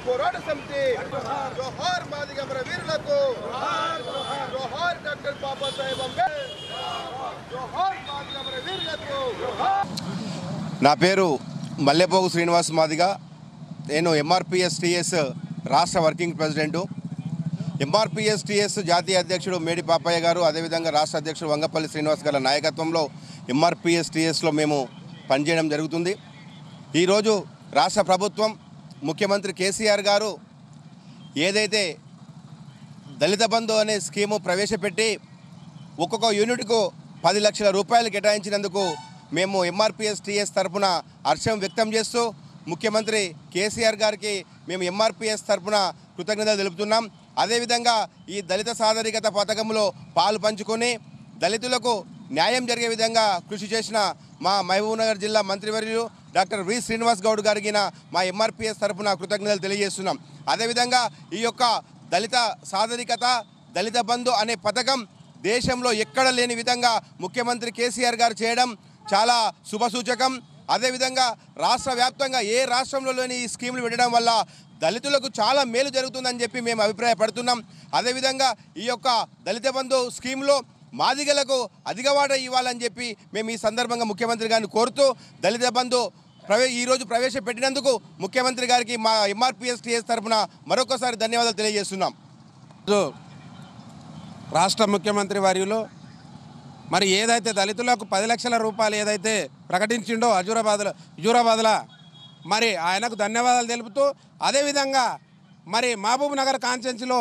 పోరాట సమితి జోహార్ మాదిగ మన వీరులకు జోహార్ డాక్టర్ బాబాసాహెబ్ అంబేద్కర్ జోహార్ మాదిగ మన వీరులకు నా పేరు మల్లెపోగు శ్రీనివాస్ మాదిగ నేను ఎంఆర్పిఎస్ టిఎస్ రాష్ట్ర వర్కింగ్ ప్రెసిడెంటు ఎంఆర్పిఎస్ టిఎస్ జాతీయ అధ్యక్షుడు మేడి పాపయ్య గారు అదేవిధంగా రాష్ట్ర అధ్యక్షుడు వంగపల్లి శ్రీనివాస్ గారి నాయకత్వంలో ఎంఆర్పిఎస్ టిఎస్లో మేము పనిచేయడం జరుగుతుంది ఈరోజు రాష్ట్ర ప్రభుత్వం ముఖ్యమంత్రి కేసీఆర్ గారు ఏదైతే దళిత బంధు అనే స్కీము ప్రవేశపెట్టి ఒక్కొక్క యూనిట్కు పది లక్షల రూపాయలు కేటాయించినందుకు మేము ఎంఆర్పిఎస్ టీఎస్ తరపున హర్షం వ్యక్తం చేస్తూ ముఖ్యమంత్రి కేసీఆర్ గారికి మేము ఎంఆర్పిఎస్ తరపున కృతజ్ఞతలు తెలుపుతున్నాం అదేవిధంగా ఈ దళిత సాధరికత పథకంలో పాలు పంచుకొని దళితులకు న్యాయం జరిగే విధంగా కృషి చేసిన మా మహబూబ్నగర్ జిల్లా మంత్రివర్యులు డాక్టర్ వి శ్రీనివాస్ గౌడ్ గారికి మా ఎంఆర్పిఎస్ తరపున కృతజ్ఞతలు తెలియజేస్తున్నాం అదేవిధంగా ఈ యొక్క దళిత సాధరికత దళిత బంధు అనే పథకం దేశంలో ఎక్కడ లేని విధంగా ముఖ్యమంత్రి కేసీఆర్ గారు చేయడం చాలా శుభసూచకం అదేవిధంగా రాష్ట్ర వ్యాప్తంగా ఏ రాష్ట్రంలో లేని ఈ స్కీములు పెట్టడం వల్ల దళితులకు చాలా మేలు జరుగుతుందని చెప్పి మేము అభిప్రాయపడుతున్నాం అదేవిధంగా ఈ యొక్క దళిత బంధు స్కీమ్లో మాదిగలకు అధిక వాటా ఇవ్వాలని చెప్పి మేము ఈ సందర్భంగా ముఖ్యమంత్రి గారిని కోరుతూ దళిత బంధు ప్రవే ఈరోజు ప్రవేశపెట్టినందుకు ముఖ్యమంత్రి గారికి మా ఎంఆర్పిఎస్ టీఎస్ తరఫున మరొకసారి ధన్యవాదాలు తెలియజేస్తున్నాం ఈరోజు రాష్ట్ర ముఖ్యమంత్రి వర్యులు మరి ఏదైతే దళితులకు పది లక్షల రూపాయలు ఏదైతే ప్రకటించిండో హజూరాబాద్లో హజూరాబాద్లో మరి ఆయనకు ధన్యవాదాలు తెలుపుతూ అదేవిధంగా మరి మహబూబ్ నగర్ కాన్స్టెన్సీలో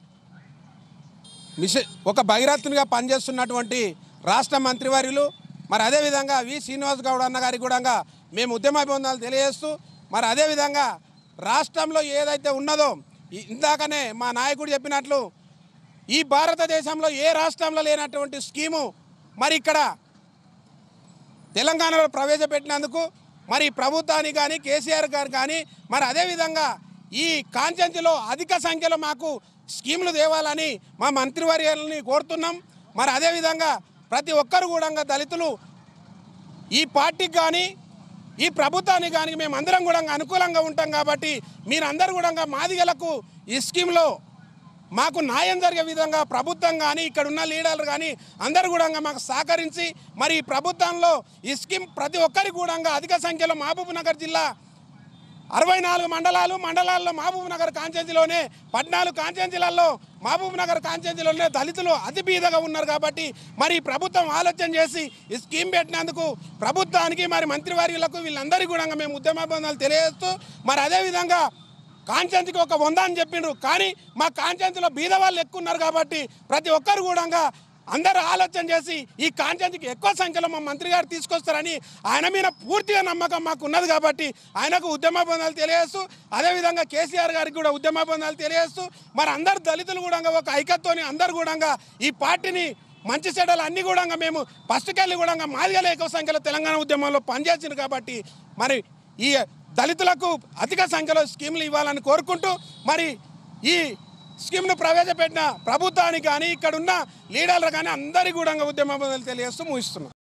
మిష ఒక భగీరథునిగా పనిచేస్తున్నటువంటి రాష్ట్ర మంత్రివర్యులు మరి అదేవిధంగా వి శ్రీనివాస్ గౌడ్ అన్న గారికి కూడా మేము ఉద్యమాభివందనాలు తెలియజేస్తూ మరి అదేవిధంగా రాష్ట్రంలో ఏదైతే ఉన్నదో ఈ- ఇందాకనే మా నాయకుడు చెప్పినట్లు ఈ భారతదేశంలో ఏ రాష్ట్రంలో లేనటువంటి స్కీము మరి ఇక్కడ తెలంగాణలో ప్రవేశపెట్టినందుకు మరి ప్రభుత్వానికి కానీ కేసీఆర్ గారు కానీ మరి అదేవిధంగా ఈ కాంచెంచిలో అధిక సంఖ్యలో మాకు స్కీములు తేవాలని మా మంత్రివర్యాలని కోరుతున్నాం మరి అదేవిధంగా ప్రతి ఒక్కరు కూడా దళితులు ఈ పార్టీకి కానీ ఈ ప్రభుత్వానికి కానీ మేము అందరం కూడా అనుకూలంగా ఉంటాం కాబట్టి మీరందరూ కూడా మాదిగలకు ఈ స్కీమ్లో మాకు న్యాయం జరిగే విధంగా ప్రభుత్వం కానీ ఇక్కడ ఉన్న లీడర్లు కానీ అందరు కూడా మాకు సహకరించి మరి ఈ ప్రభుత్వంలో ఈ స్కీమ్ ప్రతి ఒక్కరికి కూడా అధిక సంఖ్యలో మహబూబ్ నగర్ జిల్లా అరవై నాలుగు మండలాలు మండలాల్లో మహబూబ్ నగర్ కాన్స్టెన్సీలోనే పద్నాలుగు కాన్స్టెన్సీలలో మహబూబ్ నగర్ కాన్స్టెన్సీలోనే దళితులు అతి బీదగా ఉన్నారు కాబట్టి మరి ఈ ప్రభుత్వం ఆలోచన చేసి ఈ స్కీమ్ పెట్టినందుకు ప్రభుత్వానికి మరి మంత్రివర్యులకు వీళ్ళందరికీ కూడా మేము ఉద్యమాబంధాలు తెలియజేస్తూ మరి అదేవిధంగా కాన్స్టెన్సీకి ఒక వంద అని చెప్పిండ్రు కానీ మా కాన్స్టెన్సీలో బీద వాళ్ళు ఎక్కువ ఉన్నారు కాబట్టి ప్రతి ఒక్కరు కూడా అందరూ ఆలోచన చేసి ఈ కాన్స్టెన్సీకి ఎక్కువ సంఖ్యలో మా మంత్రి గారు తీసుకొస్తారని ఆయన మీద పూర్తిగా నమ్మకం మాకు ఉన్నది కాబట్టి ఆయనకు ఉద్యమాబంధాలు తెలియజేస్తూ అదేవిధంగా కేసీఆర్ గారికి కూడా ఉద్యమాబంధాలు తెలియజేస్తూ మరి అందరు దళితులు కూడా ఒక ఐక్యతతోని అందరు కూడా ఈ పార్టీని మంచి చెడ్డలు అన్ని కూడా మేము ఫస్ట్కెళ్ళి కూడా మాదిగల ఎక్కువ సంఖ్యలో తెలంగాణ ఉద్యమంలో పనిచేసింది కాబట్టి మరి ఈ దళితులకు అధిక సంఖ్యలో స్కీములు ఇవ్వాలని కోరుకుంటూ మరి ఈ స్కీమ్ను ప్రవేశపెట్టిన ప్రభుత్వానికి కానీ ఇక్కడ ఉన్న లీడర్లు కానీ అందరికీ కూడా ఉద్యమ తెలియజేస్తూ ముగిస్తున్నాం